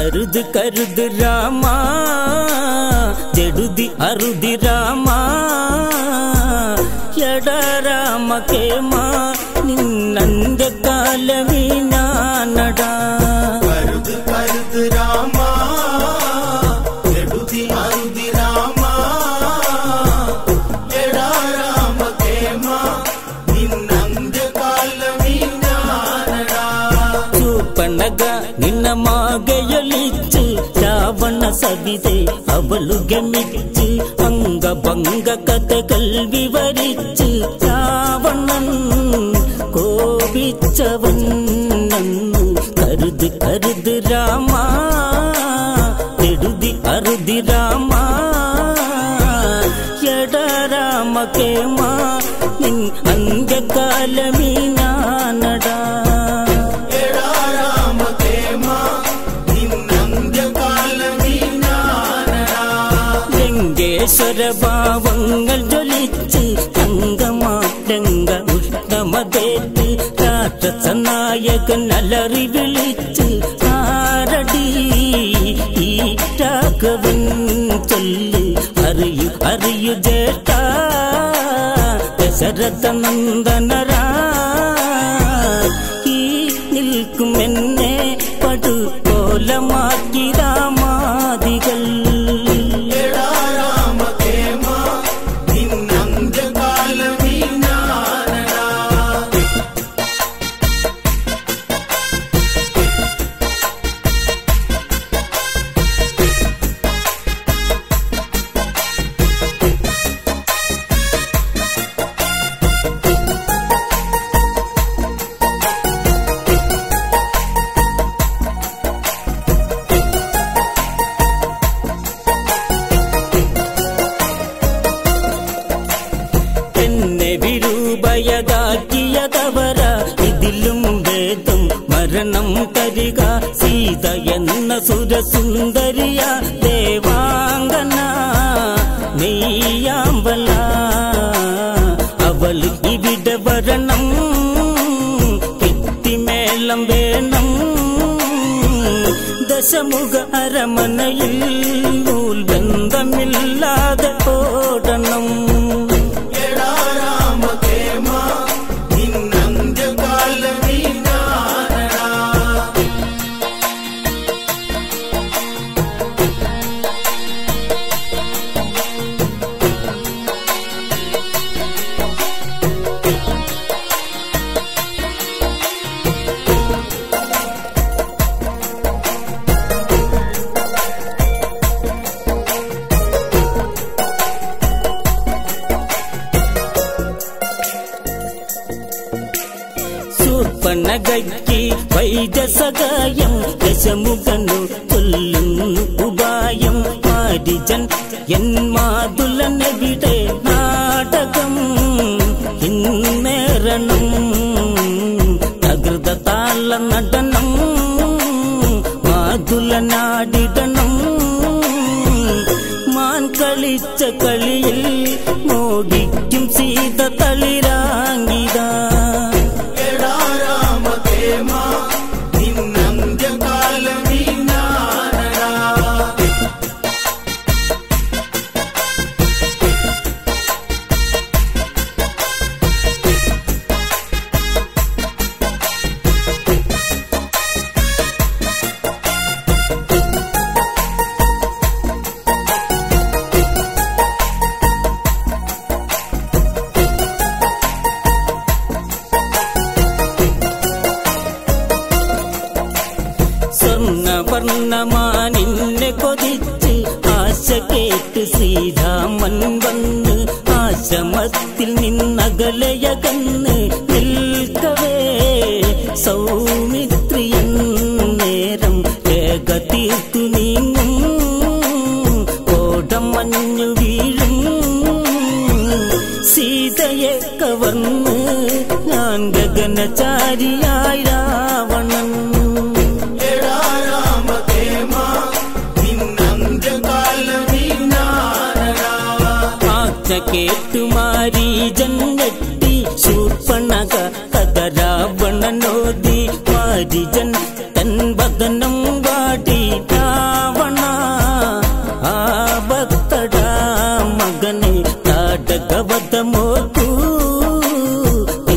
കരുത് കരുത് രാമ ജടുതി അറുതി രാമ എട രാമ കേമ നിന്നന്റെ കാലമീ ഞാനടാ കരുത് കരുത് രാമ എടുതി അരുതി രാമ എടാ രാമ കേമ നിന്നന്ത്യ കാലമീനാനടാ ಚೂಪಣಗ ನಿನ್ನ ಮಾಗೆಯೊಲಿಚ್ಚು ರಾವಣ ಸವಿದೆ ಅವಳುಗೆ ಮಿಚ್ಚು ಅಂಗ ಭಂಗ ಕಥೆകൾ വിവരിച്ച് രാവണൻ കോപിച്ചവൻ നന്നു കരുത് കരുത് രാമ എഴുതി അറുതി രാമ എട രാമ കേമ നിൻ അന്ത്യകാലമീ ഞാനടാ എടാ രാമ കേമ നിന്നന്ത്യ കാലമീനാനടാ ലിംഗേശ്വര ഭാവങ്ങൾ ജ്വലിച്ച് അംഗമാരംഗ ഉഷ്ണമതേറ്റ് രാക്ഷസ നായകൻ അലറി വിളിച്ച് ആരടി ഈ രാഘവൻ ചൊല്ല് അറിയു അറിയു ജേട്ട ദശരഥ നന്ദനരാ ഈ നിൽക്കും എന്നെ പടുകോലമാക്കി രാമാദികൾ എടാ രാമ കേമ നിന്നന്ത്യ കാലമീനാനടാ എന്നെ വിരൂപയതാക്കിയതവര ഇതിലും വേദം മരണം തരിക സീത എന്ന സുരസുന്ദരിയ ദേവാംഗന നെയ്യാമ്പല അവൾ ഇവിടെ വരണം കിത്തിമേളം വേണം ദശമുഖ അരമനയിൽ നൂൽബന്ധമില്ലാതെ ഓടണം എടാ രാമ കേമ നിന്നന്ത്യ കാലമീനാനടാ സൂർപ്പണകയ്ക്ക് വൈദ്യസഹായം ദശമുഖനു കൊല്ലുന്നു ഉപായം മാരിജൻ എൻ മാതുലനെവിടെ നാടകം ഇന്നേറണം തകൃത താള നടനം മാതുലനാടിടണം മാൻ കളിച്ച കളിയിൽ മോടിക്കും സീത തളിരാങ്കിതാ എടാ രാമ കേമ നിന്നന്ത്യ കാലമീനാനടാ സ്വർണവർണ്ണമാനിന്നെ കൊതിച്ച് ആശ കേട്ട് ശ്രീരാമൻ വന്ന് ആശ്രമത്തിൽ നിന്നകലയകന്ന് നിൽക്കവേ സൗമിത്രിയൻ നേരം രേഖ തീർത്തു നീങ്ങും കോടം മഞ്ഞു വീഴും സീതയെ കവർന്ന് ഞാൻ ഗഗനചാരിയായി രാവണൻ എടാ രാമ കേമ നിന്നന്ത്യ കാലമീനാനടാ ആജ്ഞ കേട്ടുമാരി ജന്നെത്തി ശൂർപ്പണക കഥ രാവണനോതി മാരിജൻ തൻ വദനം വാടി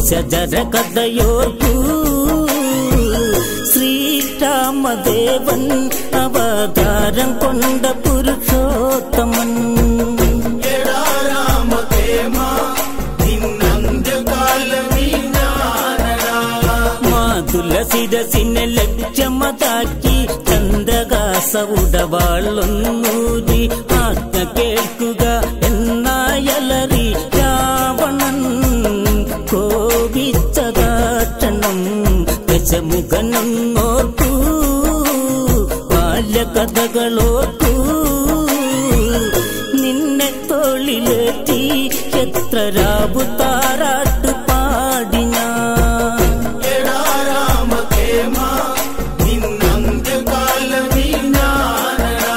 നിശജര കഥയോർക്കൂ ശ്രീരാമദേവൻ അവതാരം കൊണ്ട പുരുഷോത്തമൻ എടാ രാമകേമ നിന്നന്ത്യകാലമീനാനടാ മാതുല ശിരസിനെ ലക്ഷ്യമതാക്കി ചന്ദ്രകാസ ഉടവാളൊന്നൂരി ആജ്ഞ കേൾക്കുക എന്നായലറി രാവണൻ കോപിച്ചതാക്ഷണം ദശമുഖനൊന്നോർക്കൂ ബാല്യകഥകളോർക്കൂ നിന്നെ തോളിലേറ്റി എത്ര രാവു താരാട്ട് പാടി ഞാൻ എടാ രാമകേമ നിന്നന്ത്യകാലമീനാനടാ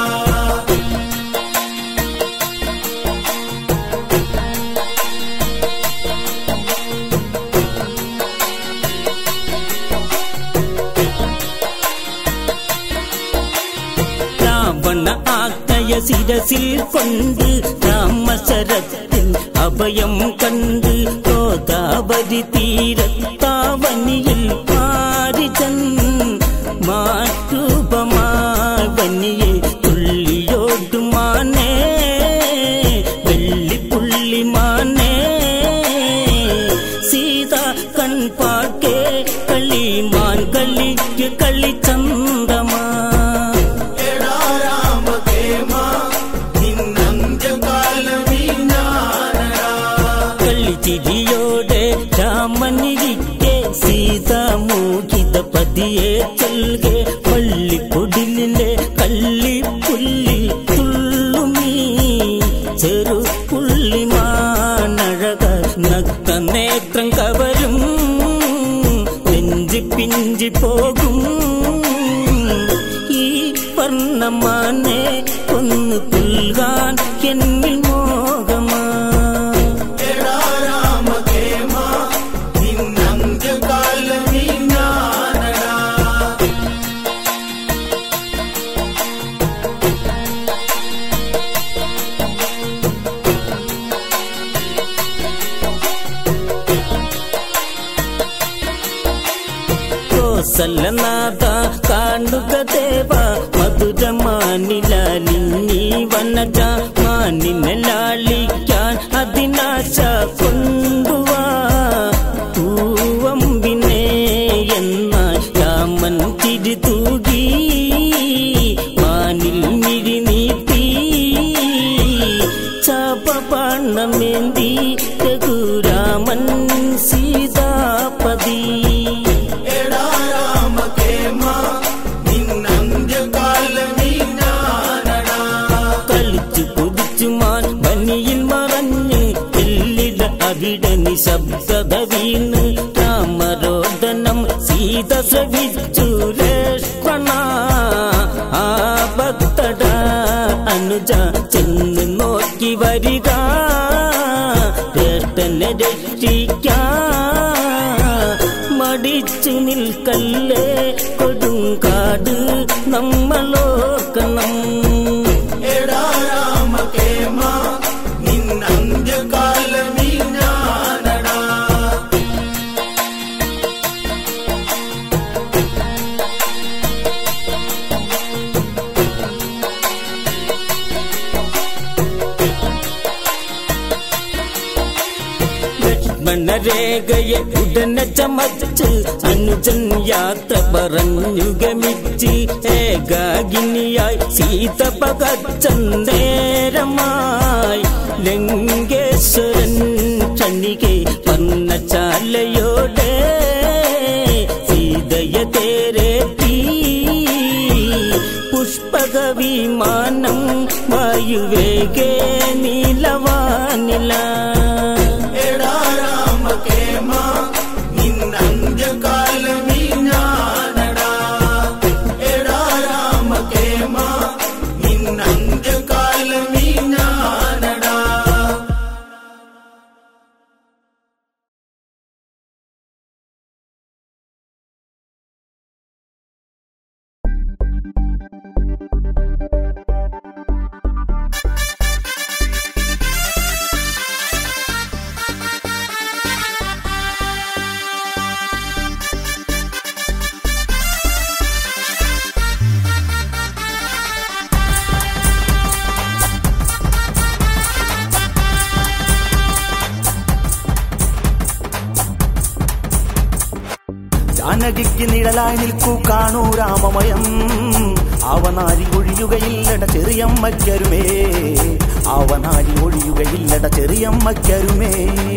രാവണ ആക്കയ ശിരസിൽ കൊണ്ട് രാമശരത്തിൽ അഭയം കണ്ട് ഗോദാവരി തീരത്താവനിയിൽ മാരിചൻ മാറ്റൂപമായി വനിയെ തുള്ളിയോട്ടുമാനേ വെള്ളിപ്പുള്ളിമാനേ സീത കൺപാക്കേ കളിമാൻ കളിക്ക് കളിച്ചന്തമാ എടാ രാമകേമ നിന്നന്ത്യകാലമീനാനടാ കള്ളിച്ചിരിയോടെ രാമനിരിക്കെ സീത മോഹിത പതിയെ ചൊൽകെ പള്ളിപ്പൊടിലിലെ കള്ളിപ്പുല്ലി തുള്ളുമീ ചെറു പുള്ളിമാനഴക നക്ത നേത്രം കവരും നെഞ്ചി പിഞ്ചി പോകും ഈ വർണ്ണമാനെ കൊന്നു പുൽകാൻ എന്നിൽ മോഹമാ എടാ രാമകേമ നിന്നന്ത്യകാലമീനാനടാ കോസലനാഥ കാണുക ദേവ മധുരമാനിലാലിനി വനജ മാനിനെ ലാളിക്കാൻ അതിനാശ കൊണ്ടുവാ പൂവമ്പിനെ എന്നാൽ രാമൻ തിരിതൂകി മാനിൽ മിഴി നീട്ടി ചാപപാണമേന്തി രഘുരാമൻ സീതാപതി എടാ രാമകേമ നിന്നന്ത്യകാലമീനാനടാ കളിച്ചു കുതിച്ചു മാൻ വനിയിൽ മറഞ്ഞ് എല്ലിട അവിടെ നിശബ്ദത വീണ് രാമരോദനം സീത ശ്രവിച്ചു ലക്ഷ്മണ ആ ഭക്തട അനുജ ചെന്ന് നോക്കി വരിക ജ്യേഷ്ഠനെ രക്ഷിക്കാൻ മടിച്ചു നിൽക്കല്ലേ കൊടുങ്കാട് നമ്മളോക്കണം എടാ രാമകേമ നിന്നന്ത്യകാലമീനാനടാ ലക്ഷ്മണരേഖയെ ഉടനെ ചമച്ച് അനുജൻ യാത്ര പറഞ്ഞു ഗമിച്ച് ഏകാഗിനിയായി സീത പകച്ചന്തേരമായി ലങ്കേശ്വരൻ ക്ഷണികെ വർണ്ണശാലയോടെ സീതയെ തേരേറ്റി പുഷ്പക വിമാനം വായുവേഗേ നീലവാനില എടാ രാമകേമ നിന്നന്ത്യകാലമീനാനടാ എടാ രാമകേമ നിന്നന്ത്യകാലമീനാനടാ ജാനകിക്ക് നിഴലായി നിൽക്കൂ കാണൂ രാമമയം അവനാരി ഒഴിയുകയില്ലട ചെറിയമ്മയ്ക്കരുമേ അവനാരി ഒഴിയുകയില്ലട ചെറിയമ്മയ്ക്കരുമേ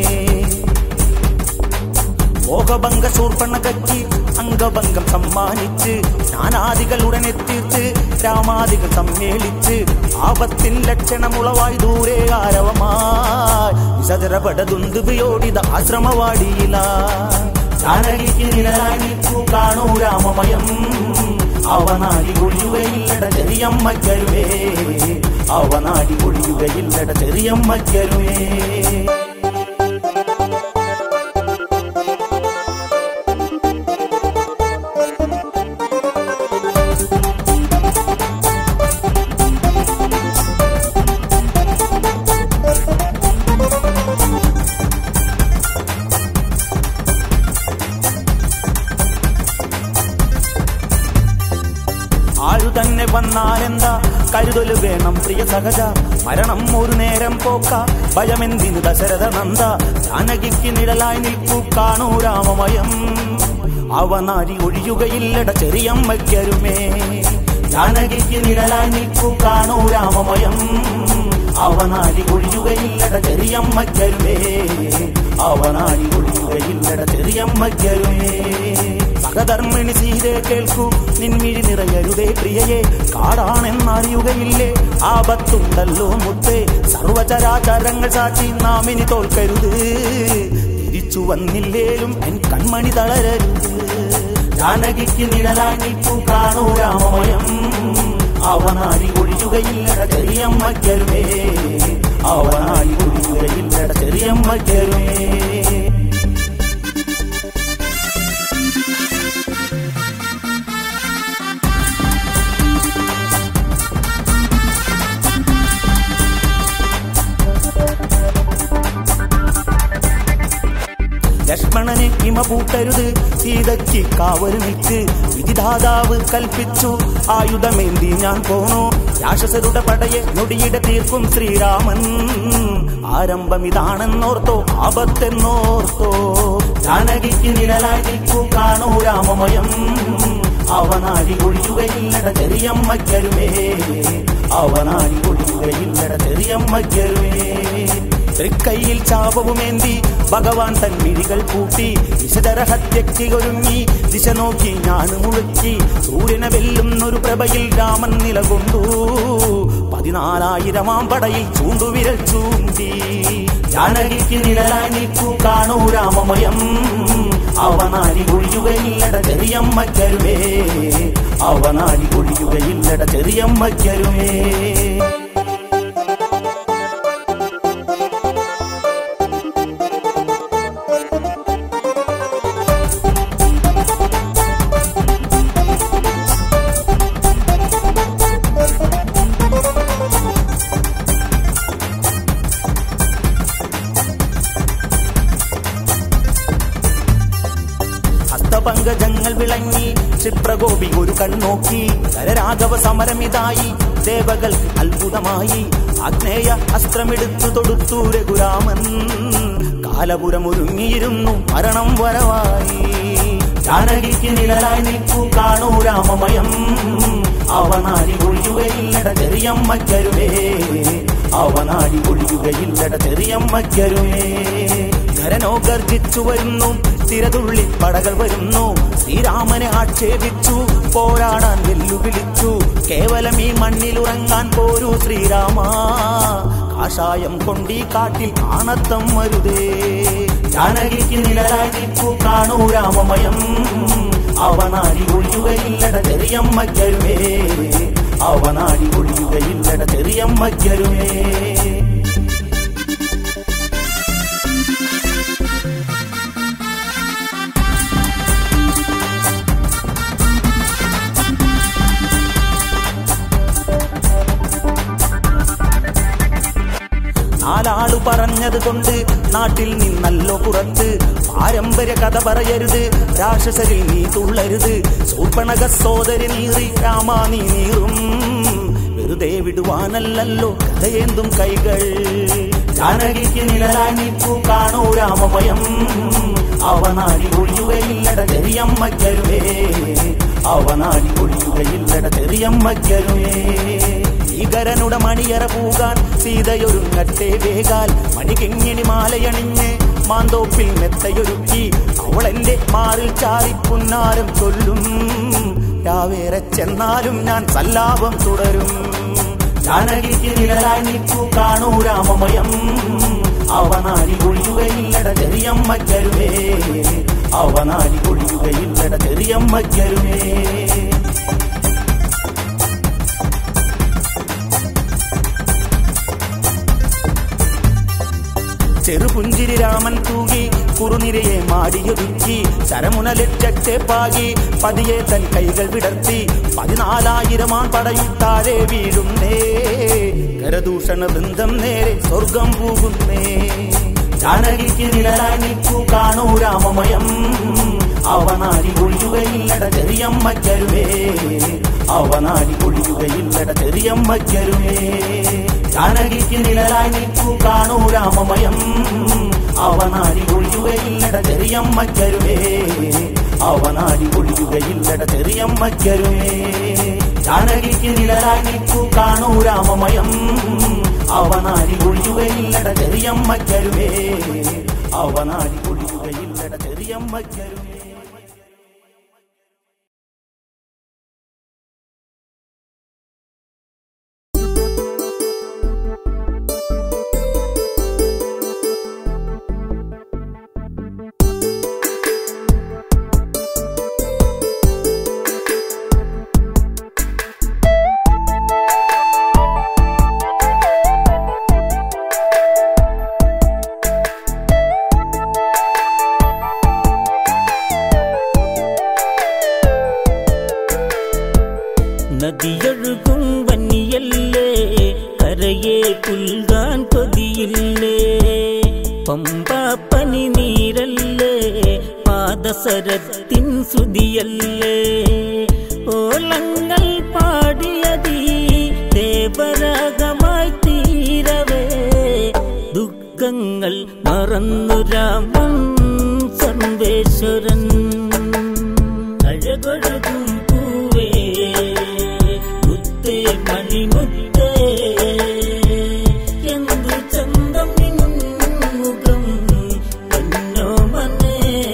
മോഹഭംഗ ശൂർപ്പണകയ്ക്ക് അംഗഭംഗം സമ്മാനിച്ച് ജ്ഞാനാദികൾ ഉടനെത്തിച്ച് രാമാദികൾ സമ്മേളിച്ച് ആപത്തിൻ ലക്ഷണമുളവായി ദൂരെ ആരവമായി വിസജരപടതുന്തുപയോടിത ആശ്രമവാടിയില ജാനകിക്ക് നിഴലായി നിൽക്കൂ കാണൂ രാമമയം അവനാടി ഒഴിയുകയില്ലട ചെറിയമ്മയ്ക്കരുമേ അവനാടി ഒഴിയുകയില്ലട ചെറിയമ്മയ്ക്കരുമേ ആരു തന്നെ വന്നാലെന്താ കരുതല് വേണം പ്രിയ സഹജ മരണം ഒരു നേരം പോക്ക ഭയമെന്തിന് ദശരഥ നന്ദ ജാനകിക്ക് നിഴലായി നിൽക്കൂ കാണൂ രാമമയം അവനാരി ഒഴിയുകയില്ലട ചെറിയമ്മയ്ക്കരുമേ ജാനകിക്ക് നിഴലായി നിൽക്കൂ കാണൂ രാമമയം അവനാരി ഒഴിയുകയില്ലട ചെറിയമ്മയ്ക്കരുമേ അവനാരി ഒഴിയുകയില്ലട ചെറിയമ്മയ്ക്കരുമേ സഹധർമ്മിണി സീരെ കേൾക്കൂ നിൻമിഴി നിറയരുതേ പ്രിയയെ കാടാണെന്നറിയുകയില്ലേ ആപത്തുണ്ടല്ലോ മുത്തേ സർവചരാചരങ്ങൾ സാക്ഷി നാം ഇനി തോൽക്കരുത് തിരിച്ചു വന്നില്ലേലും എൻ കൺമണി തളരരുത് ജാനകിക്ക് നിഴലായി നിൽക്കൂ കാണൂ രാമമയം അവനാടി ഒഴിയുകയില്ലട ചെറിയമ്മയ്ക്കരുമേ അവനാടി ഒഴിയുകയില്ലട ചെറിയമ്മയ്ക്കരുമേ ലക്ഷ്മണന് ഹിമ പൂട്ടരുത് സീതയ്ക്ക് കാവല് നിൽക്ക് വിധിദാതാവ് കൽപ്പിച്ചു ആയുധമേന്തി ഞാൻ പോണു രാക്ഷസരുടെ പടയെ നൊടിയിടെ തീർക്കും ശ്രീരാമൻ ആരംഭം ഇതാണെന്നോർത്തോ ആപത്തെന്നോർത്തോ ജാനകിക്ക് നിഴലായി നിൽക്കൂ കാണൂ രാമമയം അവനാടി ഒഴിയുകയില്ലട ചെറിയമ്മയ്ക്കരുമേ അവനാടി ഒഴിയുകയില്ലട ചെറിയമ്മയ്ക്കരുമേ തൃക്കൈയിൽ ചാപവുമേന്തി ഭഗവാൻ തൻ മിഴികൾ പൂട്ടി വിശദരഹത്യക്ക് ഒരുങ്ങി ദിശ നോക്കി ഞാൻ മുഴക്കി സൂര്യനെ വെല്ലുന്നൊരു പ്രഭയിൽ രാമൻ നിലകൊണ്ടു പതിനാലായിരമാം പടയിൽ ചൂണ്ടുവിരൽ ചൂണ്ടി ജാനകിക്ക് നിഴലായി നിൽക്കൂ കാണൂ രാമമയം അവനാടി ഒഴിയുകയില്ലട ചെറിയമ്മയ്ക്കരുമേ അവനാടി ഒഴിയുകയില്ലട ചെറിയമ്മയ്ക്കരുമേ ഹസ്തപങ്കജങ്ങൾ വിളങ്ങി ക്ഷിപ്രഗോപി ഒരു കണ്ണോക്കി കരരാഘവ സമരമിതായി ദേവകൾക്ക് അത്ഭുതമായി ആഗ്നേയ അസ്ത്രമെടുത്തു തൊടുത്തു രഘുരാമൻ കാലപുരം ഒരുങ്ങിയിരുന്നു മരണം വരവായി ജാനകിക്ക് നിഴലായി നിൽക്കൂ കാണൂ രാമമയം അവനാടി ഒഴിയുകയില്ലട ചെറിയമ്മയ്ക്കരുമേ അവനാടി ഒഴിയുകയില്ലട ചെറിയമ്മയ്ക്കരുമേ ധരനോ ഗർജിച്ചു വരുന്നു തിരതുള്ളി പടകൾ വരുന്നു ശ്രീരാമനെ ആക്ഷേപിച്ചു പോരാടാൻ വെല്ലുവിളിച്ചു കേവലം ഈ മണ്ണിലുറങ്ങാൻ പോരൂ ശ്രീരാമ കാഷായം കൊണ്ടീ കാട്ടിൽ കാണത്തം വരുതേ ജാനകിക്ക് നിഴലായി നിൽക്കൂ കാണൂ രാമമയം അവനാടി ഒഴിയുകയില്ലട ചെറിയമ്മയ്ക്കരുമേ അവനാടി ഒഴിയുകയില്ലട ചെറിയമ്മയ്ക്കരുമേ നാലാളു പറഞ്ഞത് കൊണ്ട് നാട്ടിൽ നിന്നല്ലോ പുറത്ത് പാരമ്പര്യ കഥ പറയരുത് രാക്ഷസരിൽ നീ തുള്ളരുത് സൂർപ്പണക സോദരി നീറി രാമാ നീ നീറും വെറുതെ വിടുവാനല്ലല്ലോ കഥയേന്തും കൈകൾ ജാനകിക്ക് നിഴലായി നിൽക്കൂ കാണൂ രാമഭയം അവനാടി ഒഴിയുകയില്ലട ചെറിയമ്മയ്ക്കരുവേ അവനാടി ഒഴിയുകയില്ലട ചെറിയമ്മയ്ക്കരുവേ ഭീകരനുടെ മണിയറ പൂകാൻ സീതയൊരുങ്ങട്ടെ വേകാൽ മണികിങ്ങിണി മാലയണിഞ്ഞ് മാന്തോപ്പിൽ മെത്തയൊരുക്കി അവളെന്റെ മാറിൽ ചാരി പുന്നാരം ചൊല്ലും രാവേറെ ചെന്നാലും ഞാൻ സല്ലാപം തുടരും ജാനകിക്ക് നിഴലായി നിൽക്കൂ കാണൂ രാമമയം അവനാരി ഒഴിയുകയില്ലട ചെറിയമ്മയ്ക്കരുവേ അവനാരി ഒഴിയുകയില്ലട ചെറിയമ്മയ്ക്കരുവേ ചെറുപുഞ്ചിരി രാമൻ തൂകി കുറുനിരയെ മാടിയൊതുക്കി ശരമുന ലക്ഷത്തെ പാകി പതിയെ തൻ കൈകൾ വിടർത്തി പതിനാലായിരമാൻ പടയും താഴെ വീഴുന്നേ കരദൂഷണ ബന്ധം നേരെ സ്വർഗം പോകുന്നേ ജാനകിക്ക് നിഴലായി നിൽക്കൂ കാണൂ രാമമയം അവനാരി ഒഴിയുകയില്ലട ചെറിയമ്മയ്ക്കരുവേ അവനാരി ഒഴിയുകയില്ലട ചെറിയമ്മയ്ക്കരുവേ ജാനകിക്ക് നിഴലായി നിൽക്കൂ കാണൂ രാമമയം അവനാരി ഒഴിയുകയില്ലട ചെറിയമ്മയ്ക്കരുവേ അവനാരി ഒഴിയുകയില്ലട ചെറിയമ്മയ്ക്കരുവേ ജാനകിക്ക് നിഴലായി നിൽക്കൂ കാണൂ രാമമയം അവനാരി ഒഴിയുകയില്ലട ചെറിയമ്മയ്ക്കരുവേ അവനാരി ഒഴിയുകയില്ലട ചെറിയമ്മയ്ക്കരുവേ നദിയൊഴുകും വന്നിയല്ലേ കരയെ പുൽകാൻ കൊതിയില്ലേ പമ്പ പനി നീരല്ലേ പാദസരത്തിൻ സുതിയല്ലേ ഓലങ്ങൾ പാടിയതീ ദേവരാഗമായി തീരവേ ദുഃഖങ്ങൾ മറന്നു രാമൻ സർവേശ്വരൻ അഴകൊഴുകും പൂവേ മുത്തേ മണിമുത്തേ എന്തു ചന്തം മുഖം എന്നോ മനേ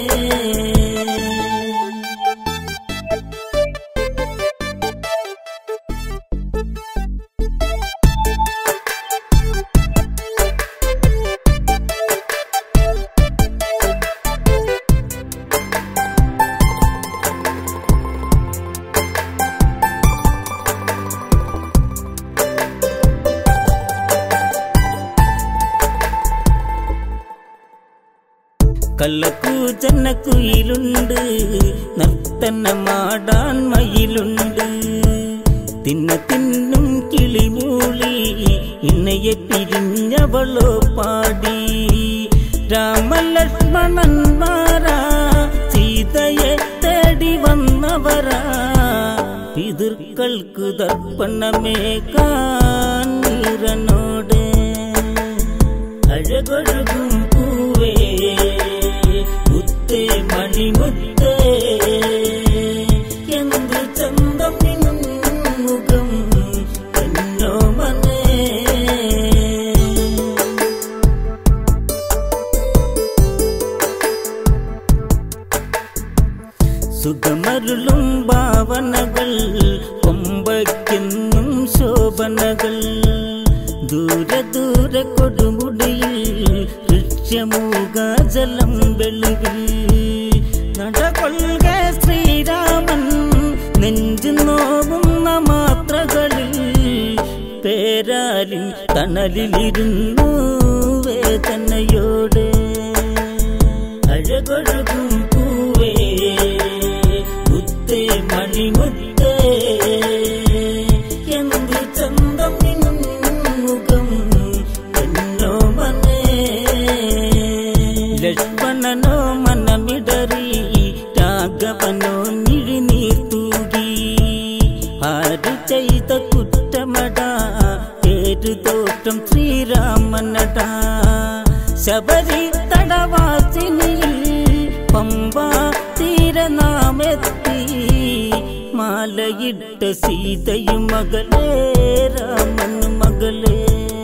കള്ളക്കൂചന്ന കുയിലുണ്ട് നർത്തനമാടാൻ മയിലുണ്ട് തിന്ന തിന്നും കിളിമൂളി ഇന്നയെ പിരിഞ്ഞവളോ പാടി രാമലക്ഷ്മണന്മാരാ സീതയെ തേടി വന്നവരാ പിതൃക്കൾക്ക് ദർപ്പണമേകാൻ നീരനോട് അഴകൊഴുകും പൂവേ മുത്തേ മണിമുത്തേ എന്തു ചന്തം മുഖം എന്നോ മനേ സുഖമരുളും ഭാവനകൾ കൊമ്പയ്ക്കെന്നും ശോഭനകൾ ദൂരെ ദൂരെ കൊടുമുടിയിൽ വൃക്ഷമൂകാജലം വെളുകിൽ നടകൊള്ളുക ശ്രീരാമൻ നെഞ്ചു നോവുന്ന മാത്രകളിൽ പേരാലിൻ തണലിലിരുന്നു വേദനയോടെ അഴകൊഴുകും പൂവേ മുത്തേ മണിമുത്തേ എന്തു ചന്തം മുഖം എന്നോ മനേ ലക്ഷ്മണനോ മനമിടറി രാഘവനോ നിഴിനീർ തൂകി ആര് ചെയ്ത കുറ്റമട പേരു തോറ്റം ശ്രീരാമൻ തീരെ നാം എത്തി മാലയിട്ട സീതയും മകളെ രാമൻ മകളെ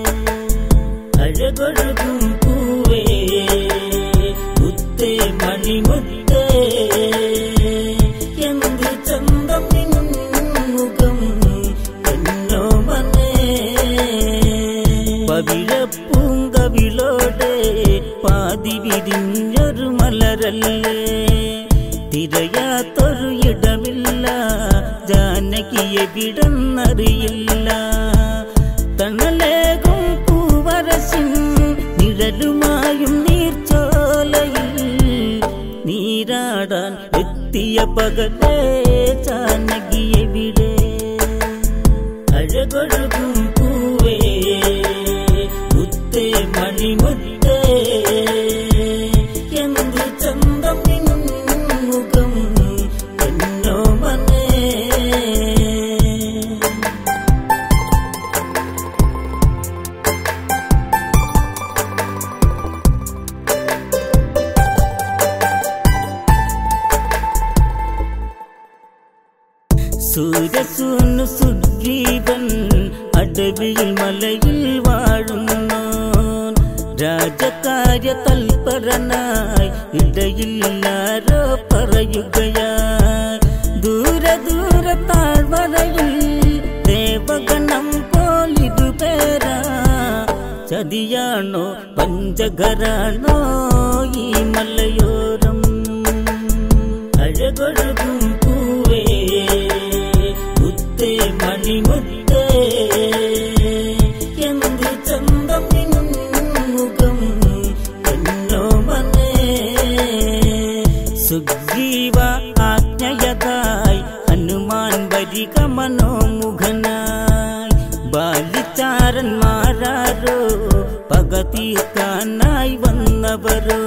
അഴകൊഴുകും പൂവേ മുത്തേ മണിമുത്തേ എന്ത് ചന്തം മുഖം എന്നോ മനേ പവിഴപ്പൂങ്കവിളോടെ പാതി വിരിഞ്ഞൊരു മലരല്ലേ തിരയാത്തൊരു ഇടമില്ല ജാനകിയെ വിടന്നറിയില്ല തണലേകും പൂവരശിൻ നിഴലുമായും നീർച്ചോലയിൽ നീരാടാൻ എത്തിയ പകലേ ജാനകിയെ വിടെ അഴകൊഴുകും പൂവേ മുത്തേ മണിമുത്തേ എന്ത് ചന്തം മുഖം എന്നോ മനേ സൂര്യസൂനു സുഗ്രീവൻ അടവിയിൽ മലയിൽ വാഴുന്നു രാജകാര്യ തൽപരനായി ഇടയില്ലാരോ പറയുകയായി ദൂരെ ദൂരെ താഴ്വരയിൽ ദേവഗണം പോലിരുപേരാ ചതിയാണോ പഞ്ചകരാണോ ഈ മലയോരം അഴകൊഴുകും പൂവേ മുത്തേ മണിമുത്തേ എന്ത് ചന്തം മുഖം എന്നോ മനേ സുഗ്രീവ ആജ്ഞയതായി ഹനുമാൻ വരിക മനോമുഖനായി ബാലിച്ചാരന്മാരാരോ പക തീർക്കാനായി വന്നവരോ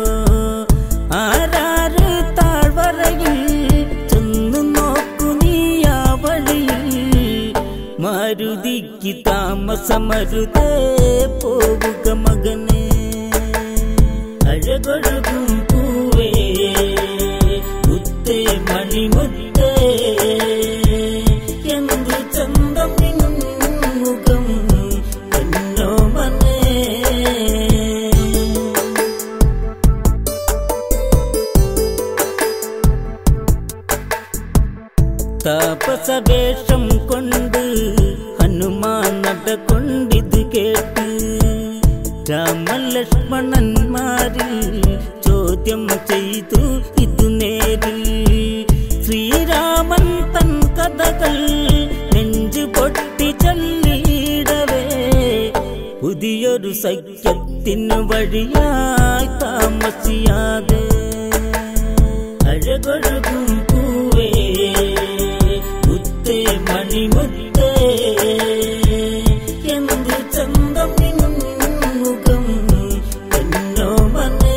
ആരാര് താഴ്വരയിൽ ചെന്നു നോക്കു നീ ആ വഴിയിൽ മാരുതിക്ക് താമസമരുതേ പോവുക മകനെ അഴകൊഴുകും പൂവേ മുത്തേ മണിമുത്തേ എന്ത് ചന്തം മുഖം എന്നോ മനേ താപസവേഷം കൊണ്ട് ഹനുമാൻ നടക്കൊണ്ടിത് കേട്ട് രാമലക്ഷ്മണന്മാരിൽ ചോദ്യം ചെയ്തു ഇതു നേരിൽ ശ്രീരാമൻ തൻ കഥകൾ നെഞ്ചു പൊട്ടി ചൊല്ലിയിടവേ പുതിയൊരു സഖ്യത്തിനു വഴിയായി താമസിയാതെ അഴകൊഴുകും പൂവേ മുത്തേ മണിമുത്തേ എന്ത് ചന്തം മുഖം എന്നോ മനേ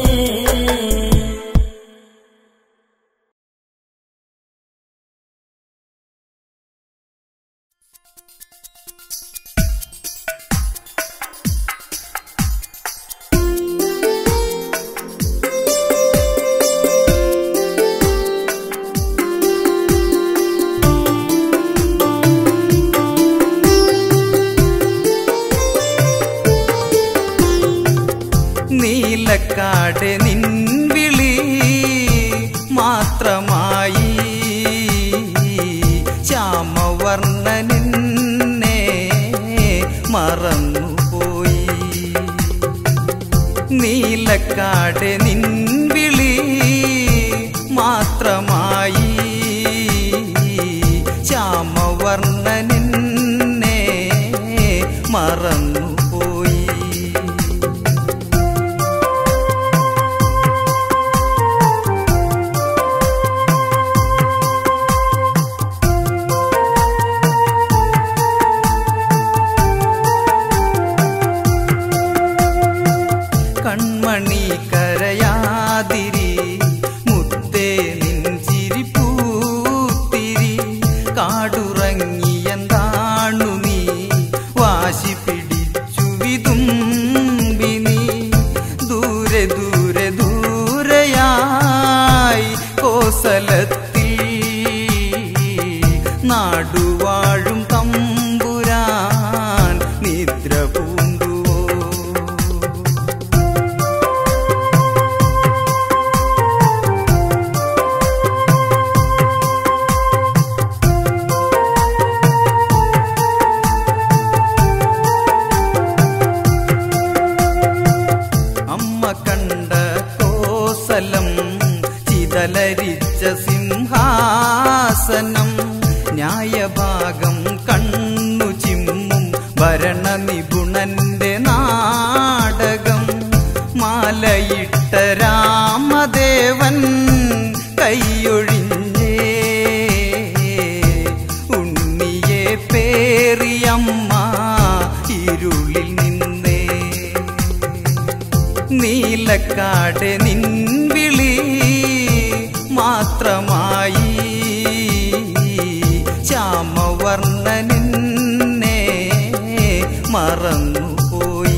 നീലക്കാട് നിൻവിളി മാത്രമായി ശ്യാമവർണ്ണനിന്നെ മറന്നുപോയി നീലക്കാട് നിൻവിളി മാത്രമായി ശ്യാമവർണ്ണനിന്നെ മറന്നുപോയി കൺമണി കരയാതിരി മുത്തേ നിൻ കോസലത്തിൽ നാടുവാഴും തമ്പുരാൻ നിദ്ര പൂണ്ടുവോ അമ്മ കണ്ട കോസലം ചിതലരിച്ച സിംഹാസനം ന്യായഭാഗം കണ്ണു ചിമ്മും ഭരണ നിപുണന്റെ നാടകം മാലയിട്ട രാമദേവൻ കൈയൊഴിഞ്ഞേ ഉണ്ണിയെ പേറിയമ്മ ഇരുളിൽ നിന്നേ നീലക്കാട് നിൻവിളി മാത്രമായി ശ്യാമവർണ്ണനിന്നെ മറന്നുപോയി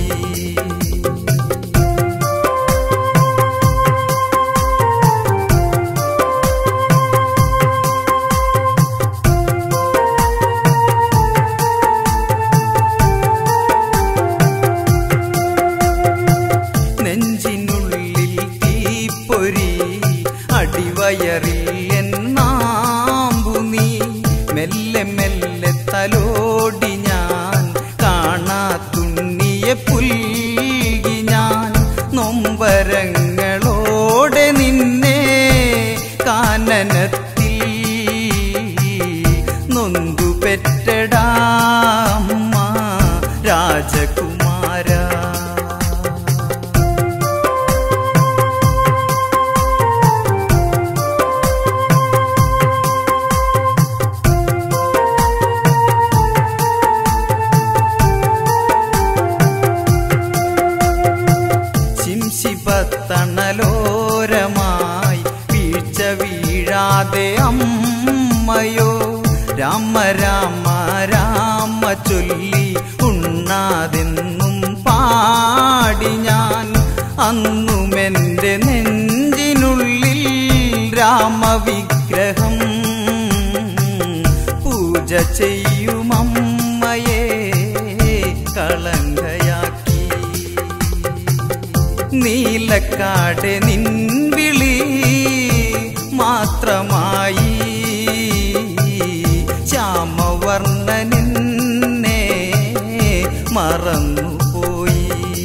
നെഞ്ചിനുള്ളിൽ തീപ്പൊരി അടിവയറിൽ എന്നാമ്പു നീ മെല്ലെ മെല്ലെ തലോടി ഞാൻ കാണാത്തുണ്ണിയെ പുൽകി ഞാൻ നൊമ്പരങ്ങളോടെ നിന്നെ കാനനത്തിൽ നൊന്തു പെറ്റടാമ്മ രാജകുമാര ശിംശിപത്തണലോരമായി വീഴ്ച വീഴാതെ അമ്മയോ രാമ രാമ രാമ ചൊല്ലി ഉണ്ണാതെന്നും പാടി ഞാൻ അന്നുമെന്റെ നെഞ്ചിനുള്ളിൽ രാമവിഗ്രഹം പൂജ ചെയ്യുമമ്മയെ കളങ്കയാക്കി നീലക്കാട് നിൻവിളി മാത്രമായി ശ്യാമവർണ്ണനിന്നെ മറന്നുപോയി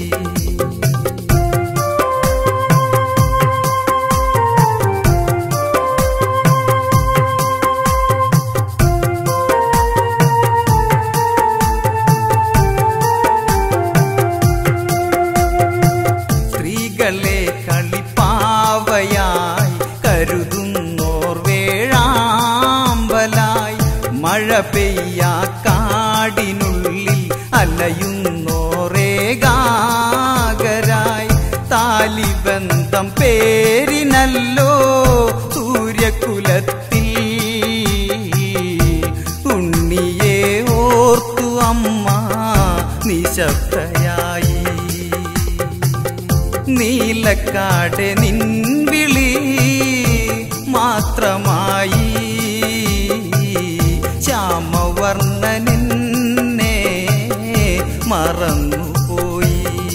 സ്ത്രീകളെ കളിപ്പാവയായി കരുതുന്നോർ വേഴാമ്പലായി മഴ പെയ്യാ കാടിനുള്ളിൽ അലയുന്നോറേകാകരായി താലിബന്ധം പേരിനല്ലോ സൂര്യകുലത്തിൽ ഉണ്ണിയെ ഓർത്തു അമ്മ നിശബ്ദയായി നീലക്കാട് നിൻവിളി മാത്രമായി ശ്യാമവർണ്ണനിന്നെ മറന്നുപോയി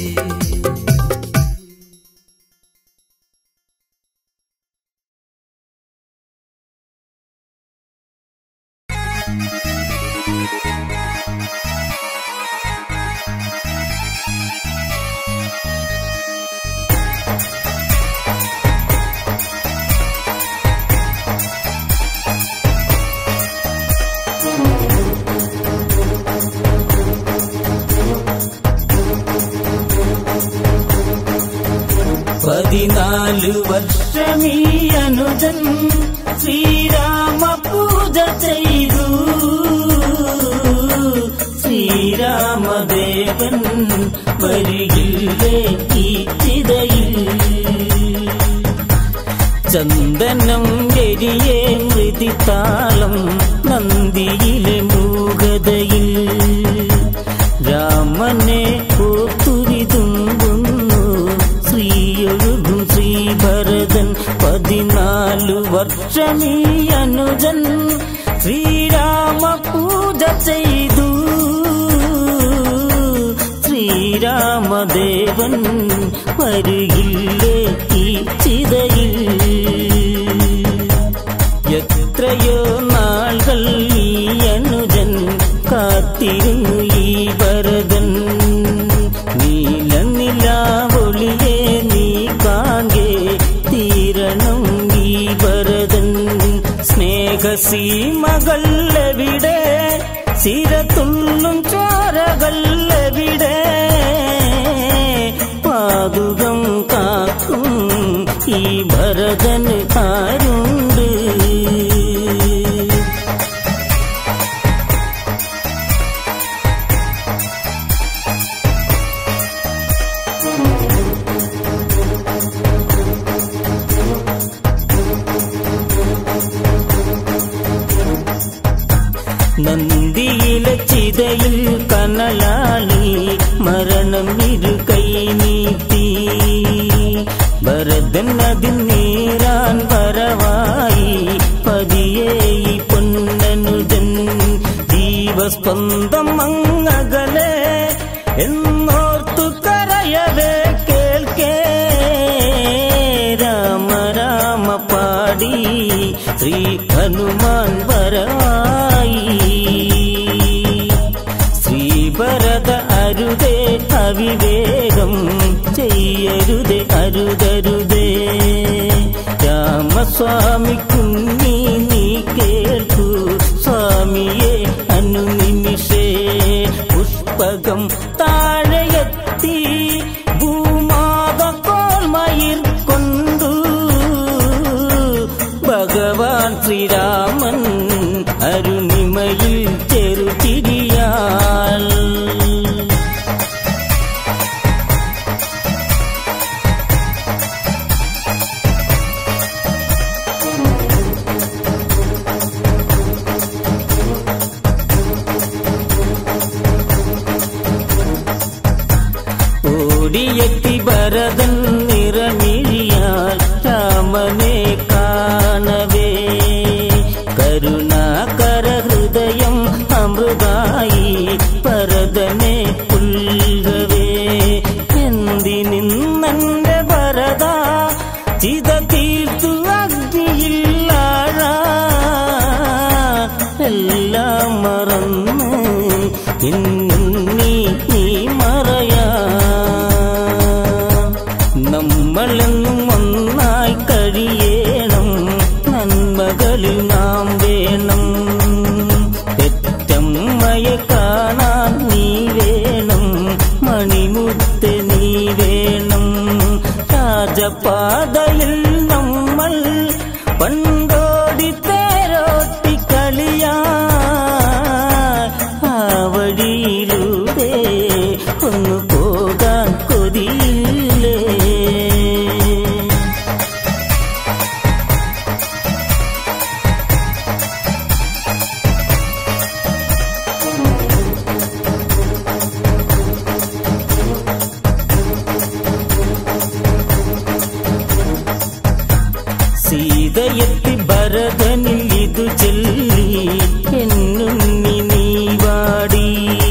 പതിനാല് വർഷമീ അനുജൻ ശ്രീരാമ പൂജ ചെയ്തു ശ്രീരാമദേവൻ വരികില്ലേ ഈ ചിതയിൽ ചന്ദനം എരിയേ മൃതിത്താളം നന്ദിയിലെ മൂകതയിൽ രാമനെ ഓത്തുരിതുമ്പുന്നു ശ്രീയൊഴുകും ശ്രീഭരതൻ പതിനാല് നാലു വർഷമീ അനുജൻ ശ്രീരാമ പൂജ ചെയ്തു ശ്രീരാമദേവൻ വരുകില്ലേ ഈ ചിതയിൽ എത്രയോ നാളുകൾ ഈ അനുജൻ കാത്തിരുന്നു ഈ ഭരതൻ നീല നിലാവൊളിയെ നീ കാങ്കേ തീരണം ഈ ഭരതൻ സ്നേഹസീമകൾ എവിടെ സിരത്തുള്ളും ചോരകൾ എവിടെ പാതുകം കാക്കും ഈ ഭരതന് ആരുണ്ട് നന്ദിയിലെ ചിതയിൽ കനലാളി മരണം ഇരു കൈ നീട്ടി ഭരതൻ അതിൽ നീരാൻ വരവായി പതിയെ ഈ പൊന്നനുജൻ ജീവസ്പന്ദം അങ്ങകലെ എന്നോർത്തു കരയവേ കേൾക്കേ രാമ രാമ പാടി ശ്രീ ഹനുമാൻ വരവായി ശ്രീഭരത അരുതേ അവിവേകം ചെയ്യരുതേ അരുതരുതേ രാമസ്വാമി കുഞ്ഞി നീ കേൾക്കൂ സ്വാമിയെ അനുനിമിഷേ പുഷ്പകം താഴെയെത്തി ഭൂമാത കോൽമയിൽ കൊണ്ടു ഭഗവാൻ ശ്രീരാമൻ അരുണിമയിൽ ചെറുചിരിയാൽ ഓടിയെത്തി ഭരതൻ നിറമിഴിയാൽ രാമനെ കാണവേ കരുണാകര ഹൃദയം അമൃതായി ഭരതനെ പുൽകവേ എന്തിനിന്നെന്റെ ഭരത ചിത തീർത്തു അഗ്നിയില്ലാഴ എല്ലാം മറന്ന് ഇന്നീ നീ മറയാ നമ്മളെന്നും ഒന്നായി കഴിയേണം നന്മകളിൽ നാം വേണം പെറ്റമ്മയെ കാണാൻ നീ വേണം മണിമുത്ത് നീ വേണം രാജപാതയിൽ നമ്മൾ പണ്ടോടി തേരോട്ടി കളിയാ ആ വഴിയിലൂടെ ഒന്ന് പോകാൻ കൊതിയില്ലേ സീതയെത്തി ഭരതനിൽ ഇതു ചൊല്ലി എന്നുണ്ണി നീ വാടി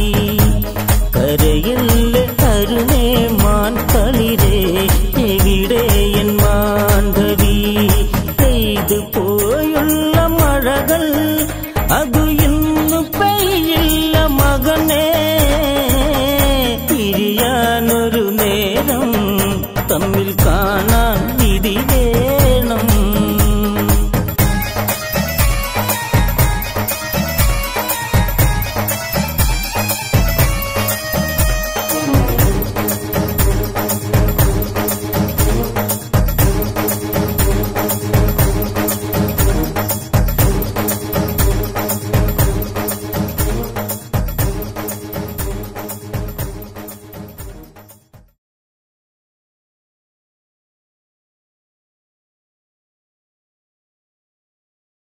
കരയില്ല കരുണേ മാൻ കളിരേ എവിടെ എൻ മാണ്ഡവി പെയ്തു പോയുള്ള മഴകൾ അതു ഇന്നു പെയ്യില്ല മകനേ പിരിയാനൊരു നേരം തമ്മിൽ കാണാൻ